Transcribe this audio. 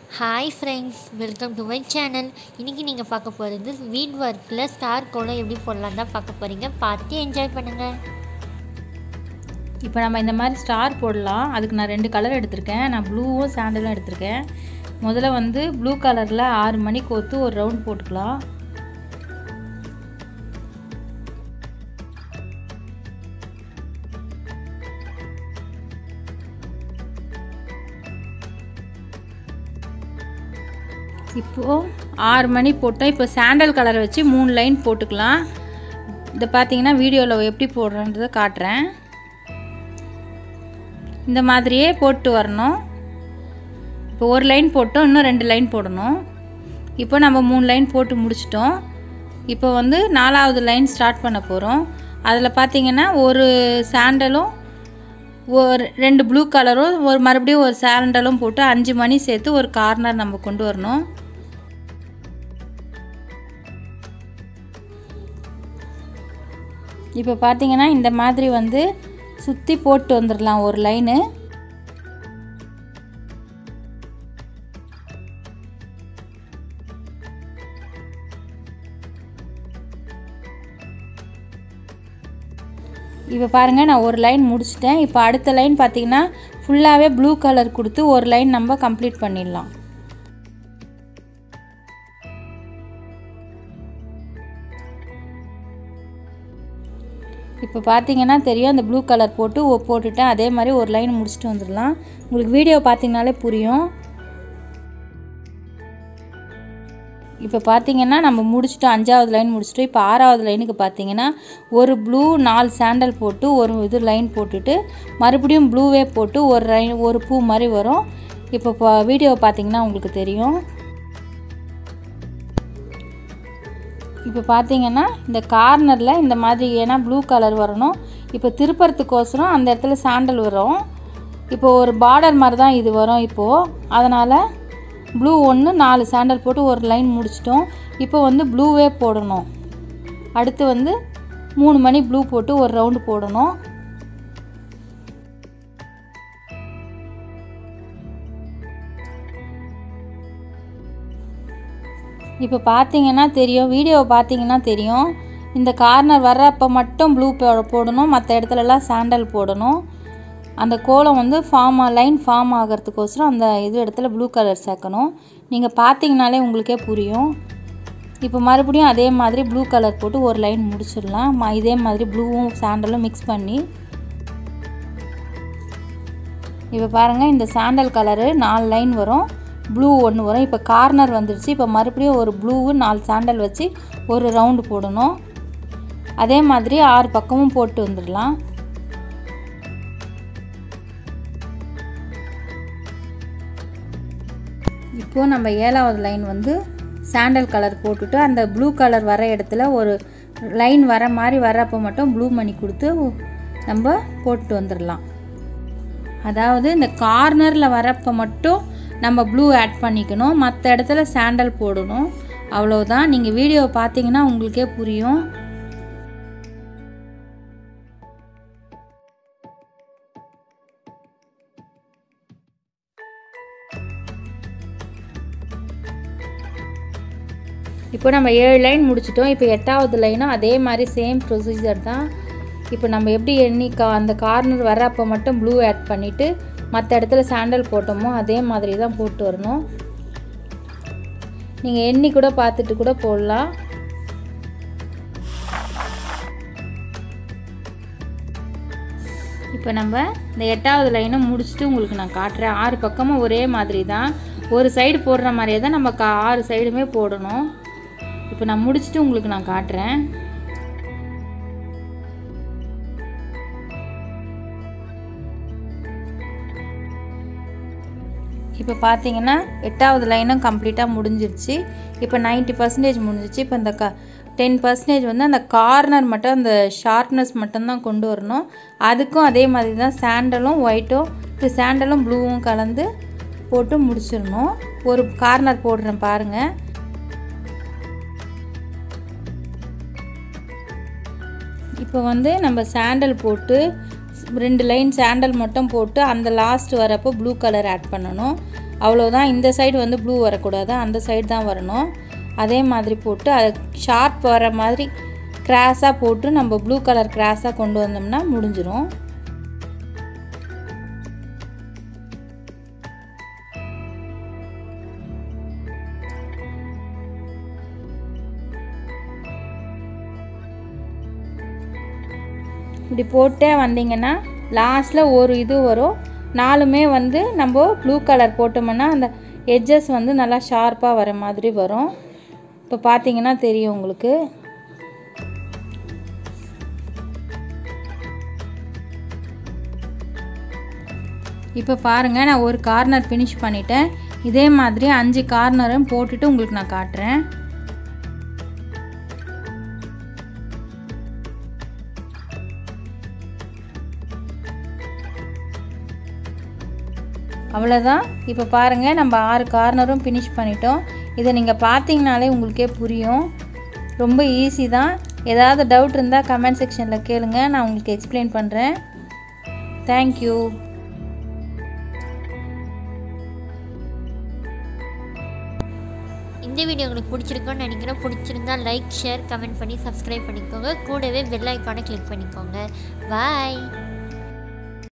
hi friends welcome to my channel இன்றைக்கி நீங்கள் பார்க்க போகிறது வீட் ஒர்க்கில் ஸ்டார் கோலம் எப்படி போடலாம் தான் பார்க்க போகிறீங்க பார்த்து என்ஜாய் பண்ணுங்கள் இப்போ நம்ம இந்த மாதிரி ஸ்டார் போடலாம் அதுக்கு நான் ரெண்டு கலர் எடுத்திருக்கேன் நான் ப்ளூவும் சாண்டலும் எடுத்திருக்கேன் முதல்ல வந்து ப்ளூ கலரில் ஆறு மணி கோத்து ஒரு ரவுண்ட் போட்டுக்கலாம் இப்போது ஆறு மணி போட்டோம் இப்போ சாண்டல் கலரை வச்சு மூணு லைன் போட்டுக்கலாம் இதை பார்த்தீங்கன்னா வீடியோவில் எப்படி போடுறன்றதை காட்டுறேன் இந்த மாதிரியே போட்டு வரணும் இப்போ ஒரு லைன் போட்டோம் இன்னும் ரெண்டு லைன் போடணும் இப்போ நம்ம மூணு லைன் போட்டு முடிச்சிட்டோம் இப்போ வந்து நாலாவது லைன் ஸ்டார்ட் பண்ண போகிறோம் அதில் பார்த்தீங்கன்னா ஒரு சாண்டலும் ஒரு ரெண்டு ப்ளூ கலரும் ஒரு மறுபடியும் ஒரு சாண்டலும் போட்டு அஞ்சு மணி சேர்த்து ஒரு கார்னர் நம்ம கொண்டு வரணும் இப்போ பார்த்தீங்கன்னா இந்த மாதிரி வந்து சுற்றி போட்டு வந்துடலாம் ஒரு லைனு இப்போ பாருங்கள் நான் ஒரு லைன் முடிச்சிட்டேன் இப்போ அடுத்த லைன் பார்த்தீங்கன்னா ஃபுல்லாகவே ப்ளூ கலர் கொடுத்து ஒரு லைன் நம்ம கம்ப்ளீட் பண்ணிடலாம் இப்போ பார்த்தீங்கன்னா தெரியும் அந்த ப்ளூ கலர் போட்டு ஓ போட்டுட்டேன் அதே மாதிரி ஒரு லைன் முடிச்சுட்டு வந்துடலாம் உங்களுக்கு வீடியோ பார்த்தீங்கனாலே புரியும் இப்போ பார்த்தீங்கன்னா நம்ம முடிச்சிட்டோம் அஞ்சாவது லைன் முடிச்சிட்டோம் இப்போ ஆறாவது லைனுக்கு பார்த்தீங்கன்னா ஒரு ப்ளூ நாலு சாண்டல் போட்டு ஒரு இது லைன் போட்டுட்டு மறுபடியும் ப்ளூவே போட்டு ஒரு லைன் ஒரு பூ மாதிரி வரும் இப்போ வீடியோ பார்த்தீங்கன்னா உங்களுக்கு தெரியும் இப்போ பார்த்தீங்கன்னா இந்த கார்னரில் இந்த மாதிரி ஏன்னா ப்ளூ கலர் வரணும் இப்போ திருப்பறதுக்கோசரம் அந்த இடத்துல சாண்டல் வரும் இப்போ ஒரு பார்டர் மாதிரி தான் இது வரும் இப்போது அதனால் ப்ளூ ஒன்று நாலு சாண்டல் போட்டு ஒரு லைன் முடிச்சிட்டோம் இப்போ வந்து ப்ளூவே போடணும் அடுத்து வந்து மூணு மணி ப்ளூ போட்டு ஒரு ரவுண்டு போடணும் இப்போ பார்த்தீங்கன்னா தெரியும் வீடியோவை பார்த்தீங்கன்னா தெரியும் இந்த கார்னர் வர்றப்போ மட்டும் ப்ளூ போடணும் மற்ற இடத்துலலாம் சாண்டல் போடணும் அந்த கோலம் வந்து ஃபார்ம் லைன் ஃபார்ம் ஆகிறதுக்கோசரம் அந்த இது இடத்துல ப்ளூ கலர் சேர்க்கணும் நீங்கள் பார்த்தீங்கனாலே உங்களுக்கே புரியும் இப்போ மறுபடியும் அதே மாதிரி ப்ளூ கலர் போட்டு ஒரு லைன் முடிச்சிடலாம் இதே மாதிரி ப்ளூவும் சாண்டலும் மிக்ஸ் பண்ணி இப்போ பாருங்கள் இந்த சாண்டல் கலரு நாலு லைன் வரும் ப்ளூ ஒன்று வரும் இப்போ கார்னர் வந்துடுச்சு இப்போ மறுபடியும் ஒரு ப்ளூவு நாலு சாண்டல் வச்சு ஒரு ரவுண்டு போடணும் அதே மாதிரி ஆறு பக்கமும் போட்டு வந்துடலாம் இப்போது நம்ம ஏழாவது லைன் வந்து சாண்டல் கலர் போட்டுட்டு அந்த ப்ளூ கலர் வர இடத்துல ஒரு லைன் வர மாதிரி வரப்போ மட்டும் ப்ளூ மணி கொடுத்து நம்ம போட்டு வந்துடலாம் அதாவது இந்த கார்னரில் வரப்போ மட்டும் நம்ம ப்ளூ ஆட் பண்ணிக்கணும் மற்ற இடத்துல சாண்டல் போடணும் அவ்வளோதான் நீங்கள் வீடியோ பார்த்தீங்கன்னா உங்களுக்கே புரியும் இப்போ நம்ம ஏழு லைன் முடிச்சிட்டோம் இப்போ எட்டாவது லைனும் அதே மாதிரி சேம் ப்ரொசீஜர் தான் இப்போ நம்ம எப்படி எண்ணி கா அந்த கார்னர் வர்றப்போ மட்டும் ப்ளூ ஆட் பண்ணிவிட்டு மற்ற இடத்துல சாண்டல் போட்டோமோ அதே மாதிரி தான் போட்டு வரணும் நீங்கள் எண்ணி கூட பார்த்துட்டு கூட போடலாம் இப்போ நம்ம இந்த எட்டாவது லைனை முடிச்சுட்டு உங்களுக்கு நான் காட்டுறேன் ஆறு பக்கமும் ஒரே மாதிரி தான் ஒரு சைடு போடுற மாதிரியே தான் நம்ம கா ஆறு சைடுமே போடணும் இப்போ நான் முடிச்சுட்டு உங்களுக்கு நான் காட்டுறேன் இப்போ பார்த்தீங்கன்னா எட்டாவது லைனும் கம்ப்ளீட்டாக முடிஞ்சிருச்சு இப்போ நைன்ட்டி பர்சன்டேஜ் முடிஞ்சிச்சு இப்போ இந்த க டென் பர்சன்டேஜ் வந்து அந்த கார்னர் மட்டும் அந்த ஷார்ப்னஸ் மட்டும்தான் கொண்டு வரணும் அதுக்கும் அதே மாதிரி தான் சாண்டலும் ஒயிட்டும் இது சாண்டலும் ப்ளூவும் கலந்து போட்டு முடிச்சிடணும் ஒரு கார்னர் போடுறேன் பாருங்கள் இப்போ வந்து நம்ம சாண்டல் போட்டு ரெண்டு லைன் சாண்டல் மட்டும் போட்டு அந்த லாஸ்ட் வரப்போ ப்ளூ கலர் ஆட் பண்ணணும் அவ்வளோதான் இந்த சைடு வந்து ப்ளூ வரக்கூடாது அந்த சைடு தான் வரணும் அதே மாதிரி போட்டு அதை ஷார்ப் வர மாதிரி கிராஸாக போட்டு நம்ம ப்ளூ கலர் கிராஸாக கொண்டு வந்தோம்னா முடிஞ்சிரும் இப்படி போட்டே வந்தீங்கன்னா லாஸ்ட்டில் ஒரு இது வரும் நாலுமே வந்து நம்ம ப்ளூ கலர் போட்டோம்னா அந்த எட்ஜஸ் வந்து நல்லா ஷார்ப்பாக வர மாதிரி வரும் இப்போ பார்த்தீங்கன்னா தெரியும் உங்களுக்கு இப்போ பாருங்கள் நான் ஒரு கார்னர் ஃபினிஷ் பண்ணிட்டேன் இதே மாதிரி அஞ்சு கார்னரும் போட்டுட்டு உங்களுக்கு நான் காட்டுறேன் அவ்வளோதான் இப்போ பாருங்கள் நம்ம ஆறு கார்னரும் ஃபினிஷ் பண்ணிட்டோம் இதை நீங்கள் பார்த்தீங்கனாலே உங்களுக்கே புரியும் ரொம்ப ஈஸி தான் ஏதாவது டவுட் இருந்தால் கமெண்ட் செக்ஷனில் கேளுங்க நான் உங்களுக்கு எக்ஸ்பிளைன் பண்ணுறேன் தேங்க்யூ இந்த வீடியோ உங்களுக்கு பிடிச்சிருக்கும்னு நினைக்கிறேன் பிடிச்சிருந்தா லைக் ஷேர் கமெண்ட் பண்ணி சப்ஸ்கிரைப் பண்ணிக்கோங்க கூடவே பெல் ஐக்கானை கிளிக் பண்ணிக்கோங்க பாய்